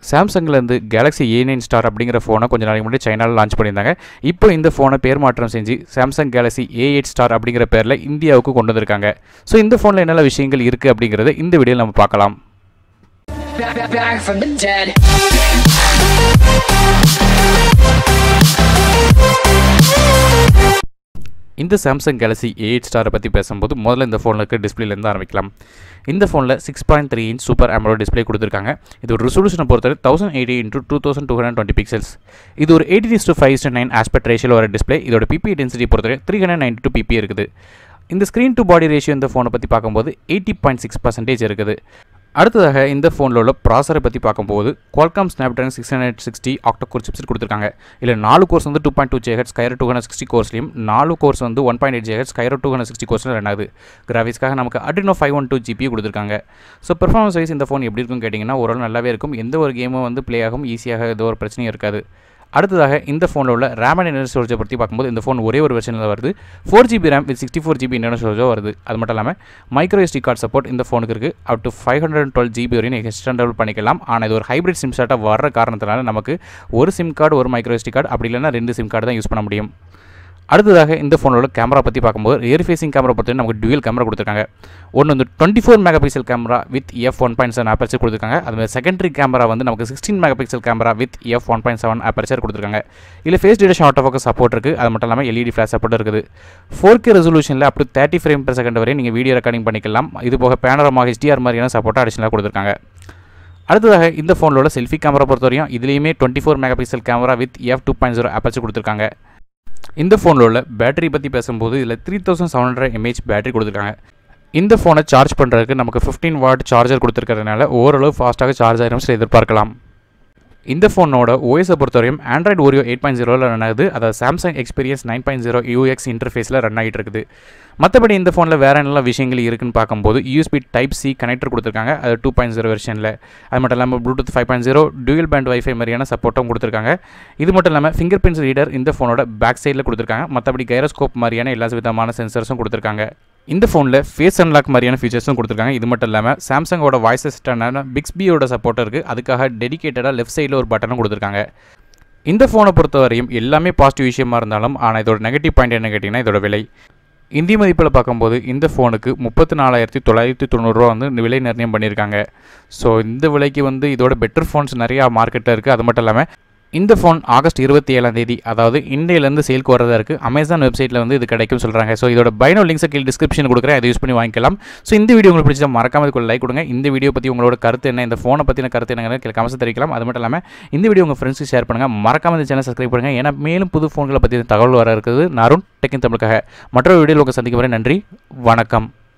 சாம்சங்லேருந்து Galaxy A nine star அப்படிங்கிற ஃபோனை கொஞ்ச நாளைக்கு முன்னாடி சைனாவில் லான்ச் பண்ணியிருந்தாங்க இப்போ இந்த ஃபோனை பேர் மாற்றம் செஞ்சு Samsung Galaxy A eight star அப்படிங்கிற பேரில் இந்தியாவுக்கு கொண்டு வந்திருக்காங்க ஸோ இந்த ஃபோனில் என்னென்ன விஷயங்கள் இருக்குது அப்படிங்கிறத இந்த வீடியோவில் நம்ம பார்க்கலாம் back, back, back from the dead. இந்த சாம்சங் கேலக்ஸி ஏ எயிட் ஸ்டாரை பற்றி பேசும்போது முதல்ல இந்த ஃபோனில் இருக்க டிஸ்பிளேலேருந்து ஆரம்பிக்கலாம் இந்த ஃபோனில் six point three inch super AMOLED display கொடுத்துருக்காங்க இது ஒரு ரெசல்யூஷனை பொறுத்தவரை thousand eighty into two thousand two hundred twenty pixels இது ஒரு eighty to five to nine aspect ரேஷியோவில் வர டிஸ்ப்ளே இதோட பிபி டென்சிட்டி பொறுத்தவரை three hundred ninety two PP இருக்குது இந்த ஸ்க்ரீன் டு பாடி ரேஷியோ இந்த ஃபோனை பற்றி பார்க்கும்போது எயிட்டி பாயிண்ட் சிக்ஸ் பர்சன்டேஜ் இருக்குது அடுத்ததாக இந்த ஃபோனில் உள்ள ப்ராசரை பற்றி பார்க்கும்போது Qualcomm Snapdragon six hundred sixty octa core chips கொடுத்துருக்காங்க இல்லை நாலு கோர்ஸ் வந்து two point two GHz Kryo two hundred sixty கோர்ஸ்லையும் நாலு கோர்ஸ் வந்து one point eight GHz Kryo two hundred sixty கோர்ஸில் ரன் ஆகுது கிராஃபிக்ஸ்க்காக நமக்கு Adreno five one two GB கொடுத்துருக்காங்க ஸோ பெர்ஃபார்மன்ஸ் வைஸ் இந்த ஃபோன் எப்படி இருக்குன்னு கேட்டிங்கன்னா ஓரளவு நல்லாவே இருக்கும் எந்த ஒரு கேமும் வந்து ப்ளே ஆகும் ஈஸியாக எந்த ஒரு பிரச்சனையும் இருக்காது அடுத்ததாக இந்த ஃபோனில் உள்ள ரேம் அண்ட் இன்டர்னல் ஸ்டோரேஜை பற்றி பார்க்கும்போது இந்த ஃபோன் ஒரே ஒரு வெர்ஷனில் வருது four GB RAM with sixty four GB internal ஸ்டோரேஜோ வருது அது மட்டும் இல்லாமல் மைக்ரோ SD கார்டு சப்போர்ட் இந்த ஃபோனுக்கு இருக்குது up to five hundred twelve GB வரையும் எக்ஸ்டெண்டபிள் பண்ணிக்கலாம் ஆனால் இது ஒரு ஹைப்ரிட் சிம் ஷாட்டாக வர்ற காரணத்தினால நமக்கு ஒரு சிம் கார்டு ஒரு மைக்ரோ SD கார்டு அப்படி இல்லைன்னா ரெண்டு சிம் கார்டு தான் யூஸ் பண்ண முடியும் அடுத்ததாக இந்த ஃபோனோட கேமரா பற்றி பார்க்கும்போது ரியர் ஃபேசிங் கேமரா பொறுத்தவரை நமக்கு டுவல் கேமரா கொடுத்துருக்காங்க ஒன்று வந்து twenty four megapixel camera with F one point seven aperture கொடுத்துருக்காங்க அதுமாதிரி செகண்டரி கேமரா வந்து நமக்கு sixteen megapixel camera with F one point seven aperture கொடுத்துருக்காங்க இதில் face detection auto focus support இருக்குது அது மட்டும் இல்லாமல் எல்இடி ஃப்ளாஷ் சப்போர்ட் இருக்குது ஃபோர் கே ரெசல்யூஷனில் up to thirty frame per second வரை நீங்கள் வீடியோ ரெக்கார்டிங் பண்ணிக்கலாம் இது போக பேனரமா ஹெச்டிஆர் மாதிரியான சப்போர்ட்டாக அடிஷனலாக கொடுத்துருக்காங்க அடுத்ததாக இந்த ஃபோனில் உள்ள செல்ஃபி கேமரா பொறுத்தவரையும் இதுலேயுமே twenty four megapixel camera with F two point zero aperture கொடுத்துருக்காங்க இந்த ஃபோனில் உள்ள பேட்டரி பற்றி பேசும்போது இதில் three thousand seven hundred mAh battery கொடுத்துருக்காங்க இந்த ஃபோனை சார்ஜ் பண்ணுறதுக்கு நமக்கு ஃபிஃப்டீன் வாட் சார்ஜர் கொடுத்துருக்கறதுனால ஓரளவு ஃபாஸ்ட்டாக சார்ஜ் ஆயிரும் சில எதிர்பார்க்கலாம் இந்த ஃபோனோட ஓஎஸை பொறுத்தவரையும் ஆண்ட்ராய்டு ஓரியோ எயிட் பாயிண்ட் ஜீரோவில் ரன் ஆகுது அதாவது Samsung experience nine point zero UX இன்டர்ஃபேஸில் ரன் ஆகிட்டு இருக்குது மற்றபடி இந்த ஃபோனில் வேறு என்னெல்லாம் விஷயங்கள் இருக்குன்னு பார்க்கும்போது யூஎஸ்பி டைப் சி கனெக்டர் கொடுத்துருக்காங்க அது டூ பாயிண்ட் ஜீரோ வெர்ஷனில் அது மட்டும் இல்லாமல் Bluetooth five point zero dual band wifi மாதிரியான சப்போர்ட்டும் கொடுத்துருக்காங்க இது மட்டும் இல்லாமல் ஃபிங்கர் பிரிண்ட்ஸ் ரீடர் இந்த ஃபோனோட பேக் சைடில் கொடுத்துருக்காங்க மற்றபடி கைரோஸ்கோப் மாதிரியான எல்லா விதமான சென்சர்ஸும் கொடுத்துருக்காங்க இந்த ஃபோனில் ஃபேஸ் அன்லாக் மாதிரியான ஃபீச்சர்ஸும் கொடுத்துருக்காங்க இது மட்டும் இல்லாமல் சாம்சங்கோட வாய்ஸ் அசிஸ்டண்டான பிக்ஸ்பியோட சப்போர்ட் இருக்குது அதுக்காக டெடிகேட்டடாக லெஃப்ட் சைடில் ஒரு பட்டனும் கொடுத்துருக்காங்க இந்த ஃபோனை பொறுத்தவரையும் எல்லாமே பாசிட்டிவ் விஷயமா இருந்தாலும் ஆனால் இதோட நெகட்டிவ் பாயிண்ட் என்ன கேட்டிங்கன்னா இதோட விலை இந்திய மதிப்பில் பார்க்கும்போது இந்த ஃபோனுக்கு முப்பத்தி நாலாயிரத்தி தொள்ளாயிரத்தி தொண்ணூறுரூவா வந்து இந்த விலை நிர்ணயம் பண்ணியிருக்காங்க ஸோ இந்த விலைக்கு வந்து இதோட பெட்டர் ஃபோன்ஸ் நிறையா மார்க்கெட்டில் இருக்குது அது மட்டும் இல்லாமல் இந்த ஃபோன் ஆகஸ்ட் இருபத்தி ஏழாம் தேதி அதாவது இந்தியிலேருந்து சேல்க்கு வரதா இருக்குது அமேசான் வெப்சைட்டில் வந்து இது கிடைக்கும் சொல்கிறாங்க ஸோ இதோட பைனோ லிங்க்ஸை கீழ் டிஸ்கிரிப்ஷன் கொடுக்குறேன் அதை யூஸ் பண்ணி வாங்கிக்கலாம் ஸோ இந்த வீடியோ உங்களுக்கு பிடிச்சா மறக்காம இதுக்கு லைக் கொடுங்க இந்த வீடியோ பற்றி உங்களோட கருத்து என்ன இந்த ஃபோனை பற்றின கருத்து என்னங்கிறத கீழே கமெண்ட்ஸ் தெரிவிக்கலாம் அது மட்டும் இல்லாமல் இந்த வீடியோ உங்கள் ஃப்ரெண்ட்ஸுக்கு ஷேர் பண்ணுங்கள் மறக்காம இந்த சேனல் சப்ஸ்கிரைப் பண்ணுங்கள் ஏன்னா மேலும் புது ஃபோன்களை பற்றி தகவல் வர இருக்குது நான் அருண் டெக்கின் தமிழுக்காக மற்றொரு வீடியோவில் உங்கள் சந்திக்கும் வரை நன்றி வணக்கம்